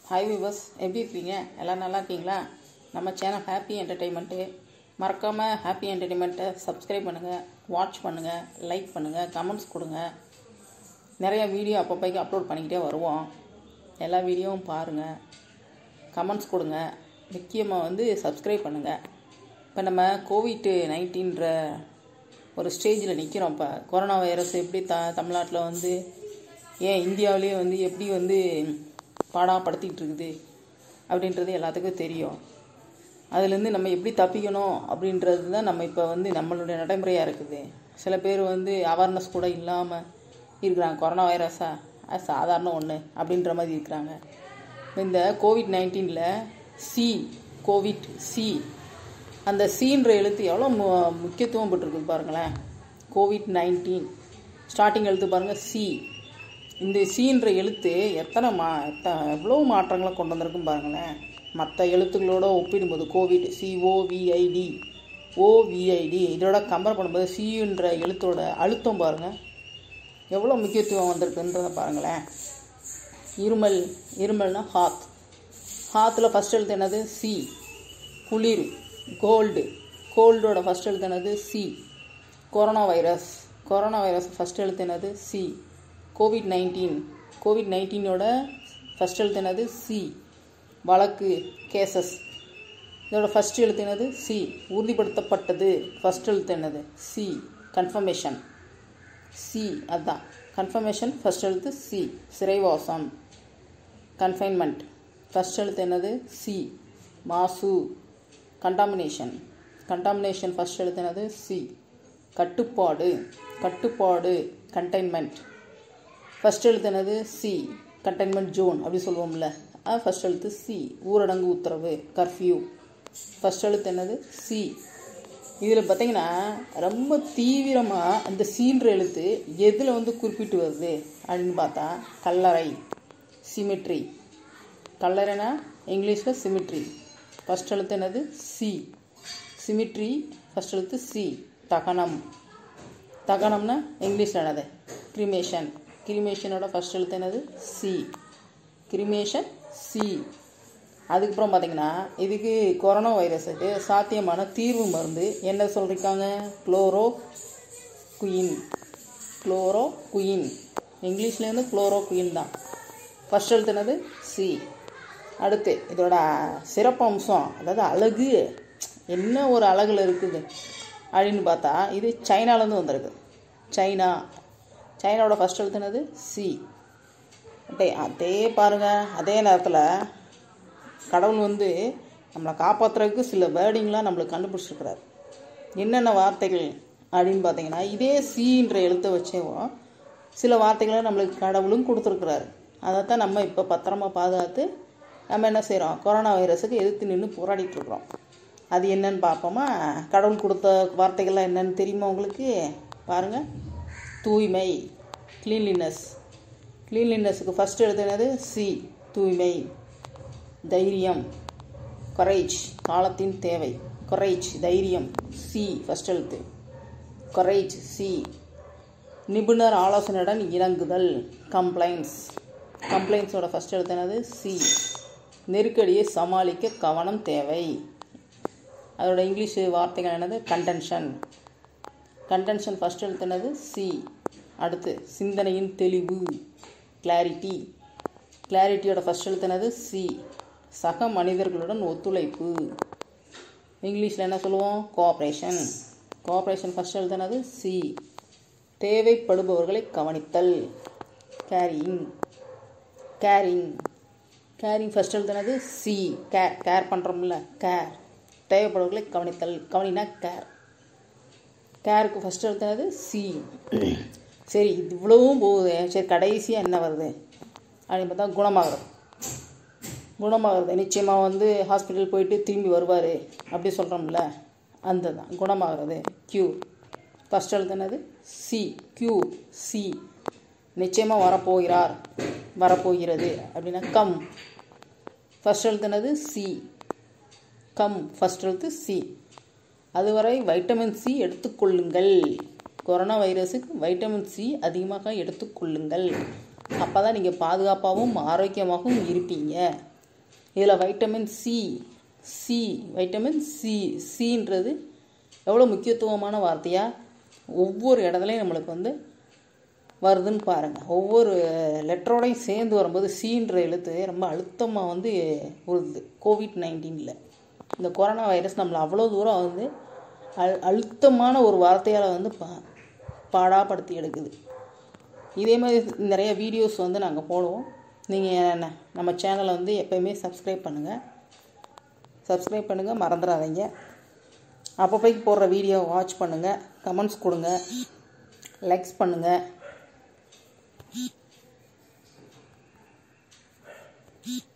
hi viewers எப்படி இருக்கீங்க எல்லாம் நல்லா இருக்கீங்களா நம்ம சேனல் ஹாப்பி என்டர்டெயின்மெண்ட்டு மறக்காமல் ஹாப்பி என்டர்டெயின்மெண்ட்டை சப்ஸ்கிரைப் பண்ணுங்கள் வாட்ச் பண்ணுங்கள் லைக் பண்ணுங்கள் கமெண்ட்ஸ் கொடுங்க நிறைய வீடியோ அப்பப்போக்கு அப்லோட் பண்ணிக்கிட்டே வருவோம் எல்லா வீடியோவும் பாருங்கள் கமெண்ட்ஸ் கொடுங்க முக்கியமாக வந்து சப்ஸ்கிரைப் பண்ணுங்கள் இப்போ நம்ம கோவிட் நைன்டீன்ற ஒரு ஸ்டேஜில் நிற்கிறோம் இப்போ கொரோனா வைரஸ் எப்படி த தமிழ்நாட்டில் வந்து ஏன் இந்தியாவிலேயே வந்து எப்படி வந்து பாடாப்படுத்திக்கிட்டு இருக்குது அப்படின்றது எல்லாத்துக்கும் தெரியும் அதுலேருந்து நம்ம எப்படி தப்பிக்கணும் அப்படின்றது தான் நம்ம இப்போ வந்து நம்மளுடைய நடைமுறையாக இருக்குது சில பேர் வந்து அவேர்னஸ் கூட இல்லாமல் இருக்கிறாங்க கொரோனா வைரஸா அது சாதாரண ஒன்று அப்படின்ற மாதிரி இருக்கிறாங்க இந்த கோவிட் நைன்டீனில் சி கோவிட் சி அந்த சீன்ற எழுத்து எவ்வளோ மு முக்கியத்துவம் பெற்றிருக்குது பாருங்களேன் கோவிட் நைன்டீன் ஸ்டார்டிங் எழுத்து பாருங்கள் சி இந்த சீன்ற எழுத்து எத்தனை மா எத்த எவ்வளோ மாற்றங்களை கொண்டு வந்திருக்கும் பாருங்களேன் மற்ற எழுத்துக்களோட ஒப்பிடும்போது கோவிட் சிஓவிஐடி ஓவிஐடி இதோட கம்பேர் பண்ணும்போது சின்ற எழுத்தோட அழுத்தம் பாருங்கள் எவ்வளோ முக்கியத்துவம் வந்திருக்குன்றத பாருங்களேன் இருமல் இருமல்னா ஹாத் ஹாத்தில் ஃபஸ்ட் எழுத்து என்னது சி குளிர் கோல்டு கோல்டோட ஃபஸ்ட் எழுத்து என்னது C corona virus corona virus first எழுத்து என்னது சி கோவிட் நைன்டீன் கோவிட் நைன்டீனோட ஃபஸ்ட் எழுத்து என்னது சி வழக்கு கேசஸ் இதோட ஃபஸ்ட் எழுத்து என்னது சி உறுதிப்படுத்தப்பட்டது ஃபஸ்ட் எழுத்து என்னது சி கன்ஃபர்மேஷன் சி அதுதான் கன்ஃபர்மேஷன் ஃபஸ்ட் எழுத்து சி சிறைவாசம் கன்ஃபைன்மெண்ட் ஃபஸ்ட் எழுத்து என்னது சி மாசு கண்டாமினேஷன் கண்டாமினேஷன் ஃபஸ்ட் எழுத்து என்னது சி கட்டுப்பாடு கட்டுப்பாடு கண்டெய்ன்மெண்ட் ஃபஸ்ட் எழுத்து என்னது சி கண்டெய்ன்மெண்ட் ஜோன் அப்படி சொல்லுவோம்ல அது ஃபஸ்ட் எழுத்து சி ஊரடங்கு உத்தரவு கர்ஃப்யூ ஃபஸ்ட் எழுத்து என்னது சி இதில் பார்த்தீங்கன்னா ரொம்ப தீவிரமாக அந்த சீன்ற எழுத்து எதில் வந்து குறிப்பிட்டு வருது அப்படின்னு பார்த்தா கல்லறை சிமிட்ரி கல்லறைனா இங்கிலீஷில் சிமிட்ரி ஃபஸ்ட் எழுத்து என்னது சி சிமிட்ரி ஃபஸ்ட் எழுத்து சி தகனம் தகனம்னா இங்கிலீஷில் என்னது கிரிமேஷன் கிரிமேஷனோட ஃபஸ்ட் எழுத்து என்னது சி கிரிமேஷன் சி அதுக்கப்புறம் பார்த்தீங்கன்னா இதுக்கு கொரோனா வைரஸுக்கு சாத்தியமான தீர்வு மருந்து என்ன சொல்லியிருக்காங்க குளோரோ குயின் குளோரோ குயின் இங்கிலீஷ்லேருந்து குளோரோ குயின் தான் ஃபஸ்ட் எழுத்து என்னது சி அடுத்து இதோட சிறப்பு அம்சம் அதாவது அழகு என்ன ஒரு அழகில் இருக்குது அப்படின்னு பார்த்தா இது சைனாலேருந்து வந்திருக்கு சைனா சைனாவோட ஃபஸ்ட் எழுத்து என்னது சி அதே அதே பாருங்கள் அதே நேரத்தில் கடவுள் வந்து நம்மளை காப்பாற்றுறதுக்கு சில வேர்டிங்லாம் நம்மளுக்கு கண்டுபிடிச்சிருக்கிறார் என்னென்ன வார்த்தைகள் அப்படின்னு பார்த்தீங்கன்னா இதே சீன்ற எழுத்தை வச்சேவும் சில வார்த்தைகளை நம்மளுக்கு கடவுளும் கொடுத்துருக்குறாரு அதைத்தான் நம்ம இப்போ பத்திரமா பாதுகாத்து நம்ம என்ன செய்கிறோம் கொரோனா வைரஸுக்கு எதிர்த்து நின்று போராடிட்டு இருக்கிறோம் அது என்னன்னு பார்ப்போமா கடவுள் கொடுத்த வார்த்தைகள்லாம் என்னன்னு தெரியுமா உங்களுக்கு பாருங்கள் தூய்மை க்ளீன்லினஸ் க்ளீன்லினஸுக்கு ஃபஸ்ட் எழுதுனது சி தூய்மை தைரியம் கொரேஜ் காலத்தின் தேவை கொரேஜ் தைரியம் சி ஃபஸ்ட் எழுத்து கொரேஜ் சி நிபுணர் ஆலோசனையுடன் இணங்குதல் கம்ப்ளைண்ட்ஸ் கம்ப்ளைண்ட்ஸோட ஃபஸ்ட் எழுத்து என்னது சி நெருக்கடியை சமாளிக்க கவனம் தேவை அதோட இங்கிலீஷ் வார்த்தைகள் என்னது கண்டென்ஷன் கண்டென்ஷன் ஃபஸ்ட் எழுத்து என்னது சி அடுத்து சிந்தனையின் தெளிவு கிளாரிட்டி கிளாரிட்டியோட ஃபஸ்ட் எழுத்து என்னது சி சக மனிதர்களுடன் ஒத்துழைப்பு இங்கிலீஷில் என்ன சொல்லுவோம் கோஆப்ரேஷன் கோஆப்ரேஷன் ஃபஸ்ட் எழுத்து என்னது சி தேவைப்படுபவர்களை கவனித்தல் கேரிங் கேரிங் கேரிங் ஃபஸ்ட் எழுதுனது சி கேர் கேர் பண்ணுறோம்ல கேர் தேவைப்படுவர்களை கவனித்தல் கவனினா கேர் கேருக்கு ஃபஸ்ட் எழுதுனது சி சரி இது இவ்வளவும் போகுது சரி கடைசியாக என்ன வருது அப்படின்னு பார்த்தா குணமாகிறது குணமாகிறது நிச்சயமாக வந்து ஹாஸ்பிட்டல் போயிட்டு திரும்பி வருவார் அப்படி சொல்கிறோம்ல அந்த தான் குணமாகிறது க்யூர் ஃபஸ்ட் எழுதுனது சி க்யூ சி நிச்சயமாக வரப்போகிறார் வரப்போகிறது அப்படின்னா கம் ஃபஸ்ட் எழுத்துனது சி கம் ஃபஸ்ட் எழுத்து சி அதுவரை வைட்டமின் சி எடுத்துக்கொள்ளுங்கள் கொரோனா வைரஸுக்கு வைட்டமின் சி அதிகமாக எடுத்துக்கொள்ளுங்கள் அப்போ தான் நீங்கள் பாதுகாப்பாகவும் ஆரோக்கியமாகவும் இருப்பீங்க இதில் vitamin C C vitamin C சின்றது எவ்வளோ முக்கியத்துவமான வார்த்தையாக ஒவ்வொரு இடத்துலையும் நம்மளுக்கு வந்து வருதுன்னு பாருங்கள் ஒவ்வொரு லெட்டரோடையும் சேர்ந்து வரும்போது சீன்ற எழுத்து ரொம்ப அழுத்தமாக வந்து வருது கோவிட் நைன்டீனில் இந்த கொரோனா வைரஸ் நம்மளை அவ்வளோ தூரம் வந்து அழு அழுத்தமான ஒரு வார்த்தையால் வந்து பா பாடாப்படுத்தி எடுக்குது இதே மாதிரி நிறைய வீடியோஸ் வந்து நாங்கள் போடுவோம் நீங்கள் நம்ம சேனலை வந்து எப்போயுமே சப்ஸ்கிரைப் பண்ணுங்கள் சப்ஸ்கிரைப் பண்ணுங்கள் மறந்துடாதீங்க அப்பப்போக்கு போடுற வீடியோ வாட்ச் பண்ணுங்கள் கமெண்ட்ஸ் கொடுங்க லைக்ஸ் பண்ணுங்கள்